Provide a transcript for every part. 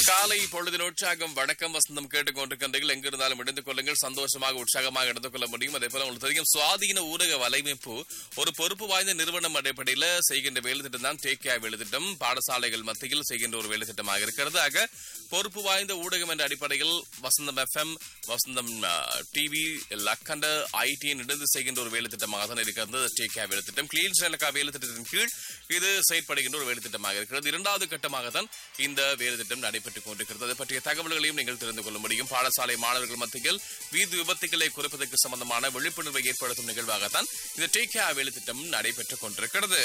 காலை பொழுதின் உற்சாகம் வணக்கம் வசந்தம் கேட்டுக்கொண்டிருக்கின்றீர்கள் எங்கிருந்தாலும் இணைந்து கொள்ளுங்கள் சந்தோஷமாக உற்சாகமாக எடுத்துக் கொள்ள முடியும் அதே போல உங்களுக்கு தெரியும் சுவாதீன ஊடக வலைமைப்பு ஒரு பொறுப்பு வாய்ந்த நிறுவனம் அடிப்படையில் செய்கின்ற வேலை திட்டம் தான் டேக் கேர் வேலை திட்டம் பாடசாலைகள் மத்தியில் செய்கின்ற ஒரு வேலை திட்டமாக இருக்கிறது ஆக பொறுப்பு வாய்ந்த ஊடகம் என்ற அடிப்படையில் வசந்தம் எஃப்எம் வசந்தம் டிவி லக்கண்ட ஐடி இணைந்து செய்கின்ற ஒரு வேலை திட்டமாக தான் இருக்கிறது டேக் கேர் வேலை திட்டம் கிளீன் ஸ்ரீலங்கா வேலை திட்டத்தின் கீழ் இது செயற்படுகின்ற ஒரு வேலை திட்டமாக இருக்கிறது இரண்டாவது கட்டமாக தான் இந்த வேலை திட்டம் நடைபெற்றுக் கொண்டிருக்கிறது அது பற்றிய தகவல்களையும் நீங்கள் தெரிந்து கொள்ள முடியும் பாடசாலை மாணவர்கள் மத்தியில் வீதி விபத்துகளை குறைப்பதற்கு சம்பந்தமான விழிப்புணர்வை ஏற்படுத்தும் நிகழ்வாகத்தான் இந்த டேக் கேர் வேலை திட்டம் நடைபெற்றுக் கொண்டிருக்கிறது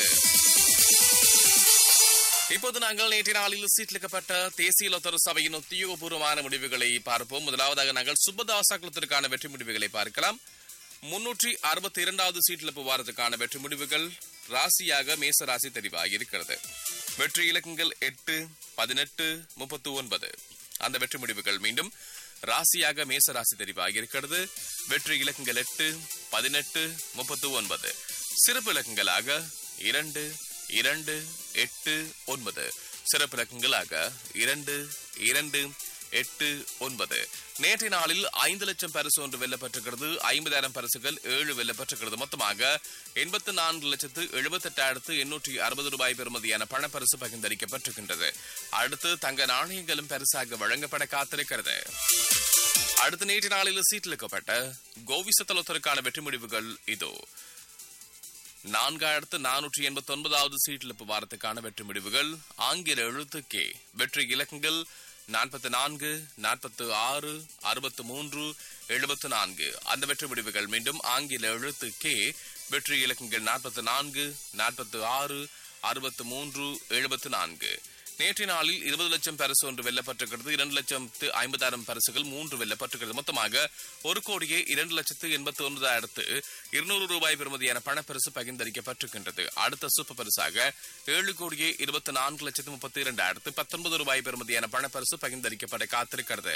இப்போது நாங்கள் நேற்று நாளில் சீட்டிலிக்கப்பட்ட தேசிய லொத்தர சபையின் உத்தியோகபூர்வமான முடிவுகளை பார்ப்போம் முதலாவதாக நாங்கள் சுப்பதாசா குலத்திற்கான வெற்றி முடிவுகளை பார்க்கலாம் முன்னூற்றி அறுபத்தி இரண்டாவது சீட்டில் வாரத்துக்கான வெற்றி முடிவுகள் ராசியாக மேச ராசி தெரிவாகி இருக்கிறது வெற்றி இலக்கங்கள் எட்டு பதினெட்டு முப்பத்தி ஒன்பது அந்த வெற்றி முடிவுகள் மீண்டும் ராசியாக மேச ராசி தெரிவாகி இருக்கிறது வெற்றி இலக்கங்கள் எட்டு பதினெட்டு முப்பத்தி ஒன்பது சிறப்பு இலக்கங்களாக இரண்டு இரண்டு எட்டு ஒன்பது சிறப்பு இலக்கங்களாக இரண்டு இரண்டு எட்டு ஒன்பது நேற்றைய நாளில் ஐந்து லட்சம் பரிசு ஒன்று வெல்லப்பட்டிருக்கிறது ஐம்பதாயிரம் பரிசுகள் ஏழு வெல்லப்பட்டிருக்கிறது மொத்தமாக எண்பத்தி நான்கு லட்சத்து எழுபத்தெட்டாயிரத்து எண்ணூற்றி அறுபது ரூபாய் பெறுமதியான பணப்பரிசு பகிர்ந்தளிக்கப்பட்டிருக்கின்றது அடுத்து தங்க நாணயங்களும் பரிசாக வழங்கப்பட காத்திருக்கிறது அடுத்த நேற்று நாளில் சீட்டிலிக்கப்பட்ட கோவிசத்தலத்திற்கான வெற்றி முடிவுகள் இதோ நான்காயிரத்து நானூற்றி எண்பத்தி ஒன்பதாவது சீட்டிலிப்பு வாரத்துக்கான வெற்றி முடிவுகள் ஆங்கில எழுத்து கே வெற்றி இலக்கங்கள் நாற்பத்தி நான்கு நாற்பத்தி ஆறு அறுபத்து மூன்று எழுபத்து நான்கு அந்த வெற்றி முடிவுகள் மீண்டும் ஆங்கில எழுத்து கே வெற்றி இலக்கங்கள் நாற்பத்தி நான்கு நாற்பத்தி ஆறு அறுபத்து மூன்று எழுபத்து நான்கு நேற்றைய நாளில் இருபது லட்சம் பரிசு ஒன்று வெல்லப்பட்டிருக்கிறது இரண்டு லட்சத்து ஐம்பதாயிரம் பரிசுகள் மூன்று வெல்லப்பட்டிருக்கிறது மொத்தமாக ஒரு கோடியே இரண்டு லட்சத்து எண்பத்தி ஒன்பதாயிரத்து இருநூறு ரூபாய் பெறுமதியான பணப்பரிசு பகிர்ந்தளிக்கப்பட்டிருக்கின்றது அடுத்த சூப்பர் பரிசாக ஏழு கோடியே இருபத்தி நான்கு லட்சத்து முப்பத்தி இரண்டாயிரத்து பத்தொன்பது ரூபாய் பெறுமதியான பணப்பரிசு பகிர்ந்தளிக்கப்பட காத்திருக்கிறது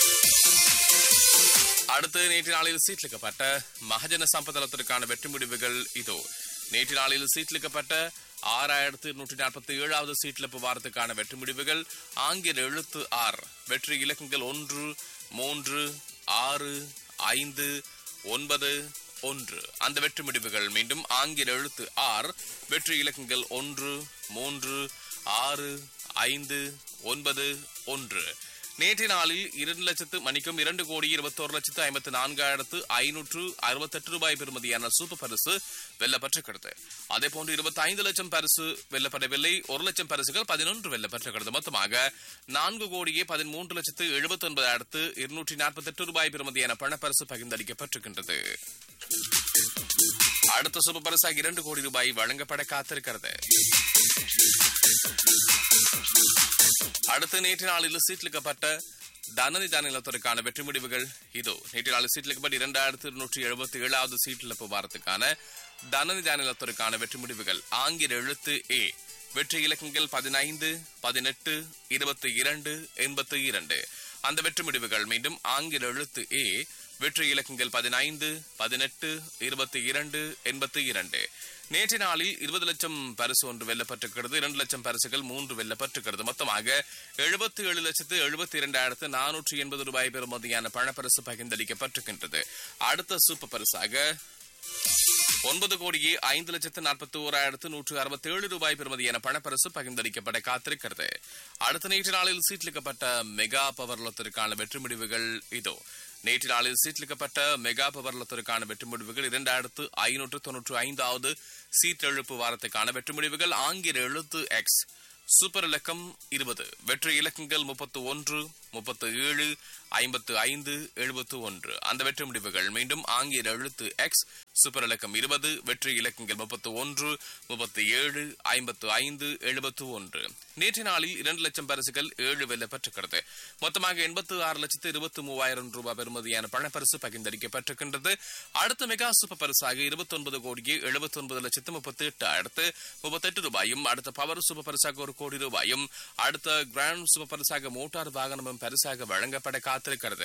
அடுத்து நேற்று நாளில் சீட்லிக்கப்பட்ட மகஜன சம்பதத்திற்கான வெற்றி முடிவுகள் இதோ நேற்று நாளில் சீட்லிக்கப்பட்ட ஆறாயிரத்து நூற்றி நாற்பத்தி ஏழாவது சீட்லிப்பு வாரத்துக்கான வெற்றி முடிவுகள் ஆங்கில எழுத்து ஆர் வெற்றி இலக்கங்கள் ஒன்று மூன்று ஆறு ஐந்து ஒன்பது ஒன்று அந்த வெற்றி முடிவுகள் மீண்டும் ஆங்கில எழுத்து ஆர் வெற்றி இலக்கங்கள் ஒன்று மூன்று ஆறு ஐந்து ஒன்பது ஒன்று நேற்றைய நாளில் இரண்டு லட்சத்து மணிக்கும் இரண்டு கோடி இருபத்தோரு லட்சத்து ஐம்பத்தி நான்காயிரத்து ஐநூற்று அறுபத்தெட்டு ரூபாய் பெறுமதியான சூப்பர் பரிசு வெல்லப்பட்டிருக்கிறது அதே போன்று இருபத்தி ஐந்து லட்சம் பரிசு வெல்லப்படவில்லை ஒரு லட்சம் பரிசுகள் பதினொன்று வெல்லப்பட்டிருக்கிறது மொத்தமாக நான்கு கோடியே பதிமூன்று லட்சத்து எழுபத்தி ஒன்பதாயிரத்து இருநூற்றி நாற்பத்தி எட்டு ரூபாய் பெறுமதியான பணப்பரிசு பகிர்ந்தளிக்கப்பட்டிருக்கின்றது அடுத்த சூப்பர் பரிசாக இரண்டு கோடி ரூபாய் வழங்கப்பட காத்திருக்கிறது அடுத்து நேற்று நாளில் சீட்லிக்கப்பட்ட தனதி தானிலத்திற்கான வெற்றி முடிவுகள் இதோ நேற்று நாளில் சீட்லிக்கப்பட்ட இரண்டாயிரத்து இருநூற்றி எழுபத்தி ஏழாவது சீட்டிழப்பு வாரத்துக்கான தனதி தானிலத்திற்கான வெற்றி முடிவுகள் ஆங்கில எழுத்து ஏ வெற்றி இலக்கங்கள் பதினைந்து பதினெட்டு இருபத்தி இரண்டு எண்பத்தி இரண்டு அந்த வெற்றி முடிவுகள் மீண்டும் ஆங்கில எழுத்து ஏ வெற்றி இலக்கங்கள் பதினைந்து பதினெட்டு இருபத்தி இரண்டு எண்பத்தி இரண்டு நேற்று நாளில் இருபது லட்சம் பரிசு ஒன்று வெல்லப்பட்டிருக்கிறது இரண்டு லட்சம் பரிசுகள் மூன்று வெல்லப்பட்டிருக்கிறது மொத்தமாக எழுபத்தி ஏழு லட்சத்து எழுபத்தி இரண்டாயிரத்து நானூற்றி எண்பது ரூபாய் பெறுமதியான பணப்பரிசு பகிர்ந்தளிக்கப்பட்டிருக்கின்றது அடுத்த சூப்பர் பரிசாக ஒன்பது கோடியே ஐந்து லட்சத்து நாற்பத்தி ஓராயிரத்து நூற்று அறுபத்தி ஏழு ரூபாய் பெறுமதியான பணப்பரிசு பகிர்ந்தளிக்கப்பட காத்திருக்கிறது அடுத்த நேற்று நாளில் சீட்லிக்கப்பட்ட மெகா பவர்லத்திற்கான வெற்றி முடிவுகள் இதோ நேற்று நாளில் சீட்லிக்கப்பட்ட மெகா பவர்லத்திற்கான வெற்றி முடிவுகள் இரண்டாயிரத்து ஐநூற்று தொன்னூற்று ஐந்தாவது சீட் எழுப்பு வாரத்துக்கான வெற்றி முடிவுகள் ஆங்கில எழுத்து எக்ஸ் சூப்பர் இலக்கம் இருபது வெற்றி இலக்கங்கள் முப்பத்து ஒன்று முப்பத்து ஏழு ஐம்பத்து ஐந்து எழுபத்து ஒன்று அந்த வெற்றி முடிவுகள் மீண்டும் ஆங்கில எழுத்து எக்ஸ் சூப்பர் இலக்கம் இருபது வெற்றி இலக்கங்கள் முப்பத்து ஒன்று முப்பத்தி ஏழு ஐம்பத்து ஐந்து எழுபத்து ஒன்று நேற்று நாளில் இரண்டு லட்சம் பரிசுகள் ஏழு வெல்லப்பட்டிருக்கிறது மொத்தமாக எண்பத்து ஆறு லட்சத்து இருபத்தி மூவாயிரம் ரூபாய் பெறுமதியான பணப்பரிசு பகிர்ந்தளிக்கப்பட்டிருக்கின்றது அடுத்த மெகா சூப்பர் பரிசாக இருபத்தி ஒன்பது கோடியே எழுபத்தி ஒன்பது லட்சத்து முப்பத்தி எட்டு அடுத்து முப்பத்தெட்டு ரூபாயும் அடுத்த பவர் சூப்பர் பரிசாக ஒரு கோடி ரூபாயும் அடுத்த கிராண்ட் சூப்பர் பரிசாக மோட்டார் வாகனமும் பரிசாக வழங்கப்பட காத்திருக்கிறது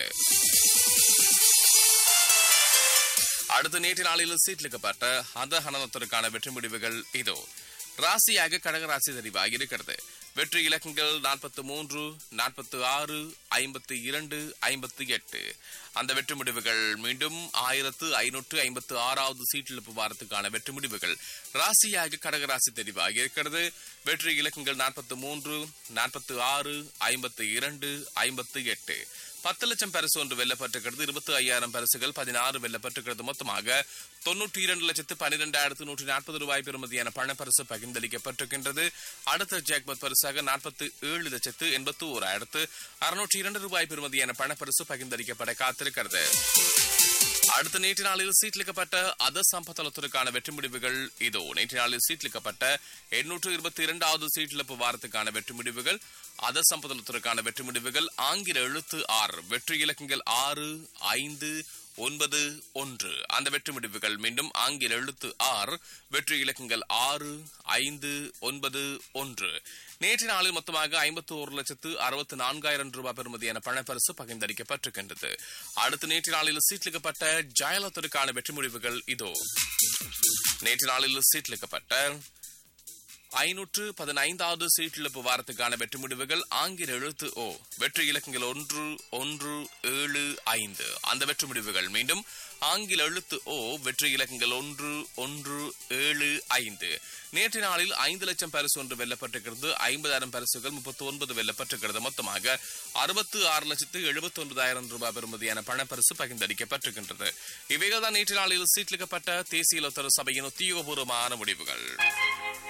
அடுத்த நேற்று நாளில் சீட்லிக்கப்பட்ட அந்த ஹனனத்திற்கான வெற்றி முடிவுகள் இதோ ராசியாக கடகராசி தெரிவாகி இருக்கிறது வெற்றி இலக்கங்கள் நாற்பத்தி மூன்று நாற்பத்தி ஆறு ஐம்பத்தி இரண்டு ஐம்பத்தி எட்டு அந்த வெற்றி முடிவுகள் மீண்டும் ஆயிரத்து ஐநூற்று ஐம்பத்து ஆறாவது சீட்டிழப்பு வாரத்துக்கான வெற்றி முடிவுகள் ராசியாக கடகராசி தெரிவாகி இருக்கிறது வெற்றி இலக்கங்கள் நாற்பத்தி மூன்று நாற்பத்தி ஆறு ஐம்பத்தி இரண்டு ஐம்பத்தி எட்டு பத்து லட்சம் பரிசு ஒன்று வெல்லப்பட்டிருக்கிறது இருபத்தி ஐயாயிரம் பரிசுகள் பதினாறு வெல்லப்பட்டிருக்கிறது மொத்தமாக தொன்னூற்றி இரண்டு லட்சத்து பன்னிரெண்டாயிரத்து நூற்றி நாற்பது ரூபாய் பெறுமதியான பணப்பரிசு பகிர்ந்தளிக்கப்பட்டிருக்கின்றது அடுத்த ஜாக்பத் பரிசாக நாற்பத்தி ஏழு லட்சத்து எண்பத்தி ஓராயிரத்து அறுநூற்றி இரண்டு ரூபாய் பெறுமதியான பணப்பரிசு பகிர்ந்தளிக்கப்பட காத்திருக்கிறது அடுத்த நேற்று நாளில் சீட்லிக்கப்பட்ட அத சம்பத்தளத்திற்கான வெற்றி முடிவுகள் இதோ நேற்று நாளில் சீட்லிக்கப்பட்ட எண்ணூற்று இருபத்தி இரண்டாவது சீட்டிழப்பு வாரத்துக்கான வெற்றி முடிவுகள் அத சம்பதத்திற்கான வெற்றி முடிவுகள் ஆங்கில எழுத்து ஆறு வெற்றி இலக்கங்கள் ஆறு ஐந்து ஒன்பது ஒன்று அந்த வெற்றி முடிவுகள் மீண்டும் ஆங்கில எழுத்து ஆர் வெற்றி இலக்கங்கள் ஆறு ஐந்து ஒன்பது ஒன்று நேற்று நாளில் மொத்தமாக ஐம்பத்தி ஒரு லட்சத்து அறுபத்தி நான்காயிரம் ரூபாய் பெறுமதியான பணப்பரிசு பகிர்ந்தளிக்கப்பட்டிருக்கின்றது அடுத்து நேற்று நாளில் சீட்லிக்கப்பட்ட ஜெயலலிதாவுக்கான வெற்றி முடிவுகள் இதோ நேற்று நாளில் சீட்லிக்கப்பட்ட ஐநூற்று பதினைந்தாவது சீட்டிழப்பு வாரத்துக்கான வெற்றி முடிவுகள் ஆங்கில எழுத்து ஓ வெற்றி இலக்கங்கள் ஒன்று ஒன்று ஏழு ஐந்து அந்த வெற்றி முடிவுகள் மீண்டும் ஆங்கில எழுத்து ஓ வெற்றி இலக்கங்கள் ஒன்று ஒன்று ஏழு ஐந்து நேற்று நாளில் ஐந்து லட்சம் பரிசு ஒன்று வெல்லப்பட்டிருக்கிறது ஐம்பதாயிரம் பரிசுகள் முப்பத்தி ஒன்பது வெல்லப்பட்டிருக்கிறது மொத்தமாக அறுபத்து ஆறு லட்சத்து எழுபத்தி ஒன்பதாயிரம் ரூபாய் பெறுமதியான பணப்பரிசு பகிர்ந்தளிக்கப்பட்டிருக்கின்றது இவைகள் தான் நேற்று நாளில் சீட்லிக்கப்பட்ட தேசிய லோத்தர சபையின் உத்தியோகபூர்வமான முடிவுகள்